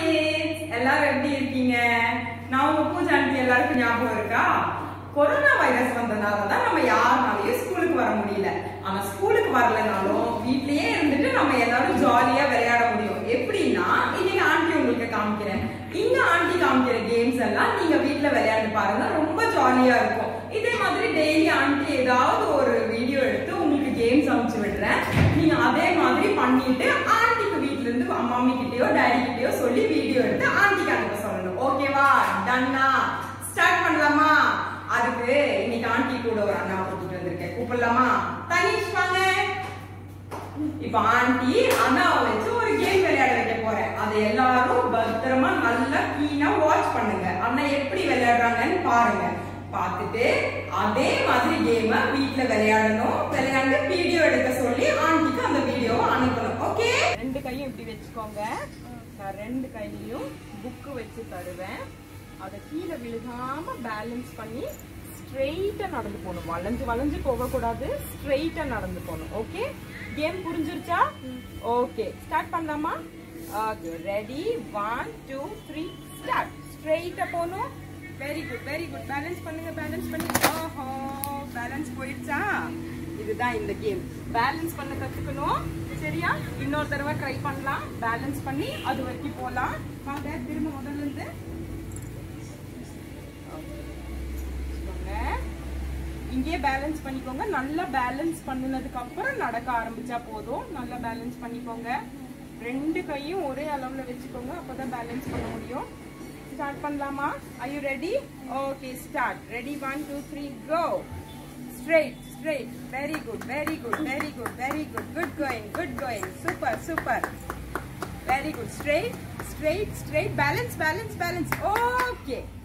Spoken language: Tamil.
kids எல்லாரும் எப்படி இருக்கீங்க நான் உங்க பூஜா ஆண்டி எல்லாருக்கும் ஞாபகம் இருக்கா கொரோனா வைரஸ் வந்தனால தான் நம்ம யாருனாலையும் ஸ்கூலுக்கு வர முடியல ஆனா ஸ்கூலுக்கு வரலனாலும் வீட்லயே இருந்துட்டு நம்ம எல்லாரும் ஜாலியா விளையாட முடியும் எப்படின்னா இன்னைக்கு ஆண்டி உங்களுக்கு காமிக்கிறேன் இங்க ஆண்டி காமிக்கிற கேம்ஸ் எல்லாம் நீங்க வீட்ல விளையாண்டு பாருங்க ரொம்ப ஜாலியா இருக்கும் இதே மாதிரி டெய்லி ஆண்டி ஏதாவது ஒரு வீடியோ எடுத்து உங்களுக்கு கேம்ஸ் அனுப்பிச்சு விடுறேன் நீங்க அதே மாதிரி பண்ணிட்டு ஆண்டிக்கு வீட்ல இருந்து மம்மி கிட்டயோ டாடி கிட்டயோ சொல்லி வீடியோ எடுத்து ஆண்டிக்கு அனுப்ப சொல்லணும் ஓகேவா டன்னா ஸ்டார்ட் பண்ணலாமா அதுக்கு இன்னைக்கு ஆண்டி கூட ஒரு அண்ணா கூட்டிட்டு வந்திருக்கேன் கூப்பிடலாமா தனிஷ் வாங்க இப்ப ஆண்டி அண்ணாவை வச்சு ஒரு கேம் விளையாட வைக்க போறேன் அதை எல்லாரும் பத்திரமா நல்லா கீனா வாட்ச் பண்ணுங்க அண்ணா எப்படி விளையாடுறாங்கன்னு பாருங்க பார்த்துட்டு அதே மாதிரி கேம வீட்ல விளையாடணும் விளையாண்டு வீடியோ எடுக்க சொல்லி ஆண்டிக்கு அந்த வீடியோவை அனுப்பணும் ஓகே ரெண்டு கையும் இப்படி வச்சுக்கோங்க நான் ரெண்டு கையிலயும் புக்கு வச்சு தருவேன் அதை கீழே விழுகாம பேலன்ஸ் பண்ணி ஸ்ட்ரெயிட்டா நடந்து போகணும் வளைஞ்சு வளைஞ்சு போகக்கூடாது ஸ்ட்ரெயிட்டா நடந்து போகணும் ஓகே கேம் புரிஞ்சிருச்சா ஓகே ஸ்டார்ட் பண்ணலாமா okay ready one two three start ஸ்ட்ரெயிட்டா போகணும் very good very good balance பண்ணுங்க பேலன்ஸ் பண்ணி ஓஹோ பேலன்ஸ் போயிடுச்சா இதுதான் இந்த கேம் பேலன்ஸ் பண்ண கத்துக்கணும் சரியா இன்னொரு தடவை ட்ரை பண்ணலாம் பேலன்ஸ் பண்ணி அது வரைக்கும் போலாம் வாங்க திரும்ப முதல்ல இருந்து வச்சுக்கோங்க. இங்கே பேலன்ஸ் பண்ணிக்கோங்க நல்லா பேலன்ஸ் பண்ணினதுக்கு அப்புறம் நடக்க ஆரம்பிச்சா போதும் நல்லா பேலன்ஸ் பண்ணிக்கோங்க ரெண்டு கையும் ஒரே அளவுல வச்சுக்கோங்க அப்பதான் பேலன்ஸ் பண்ண முடியும் ஸ்டார்ட் பண்ணலாமா I you ready okay start ready one two three go straight straight very good very good very good very good good going good going super super very good straight straight straight balance balance balance okay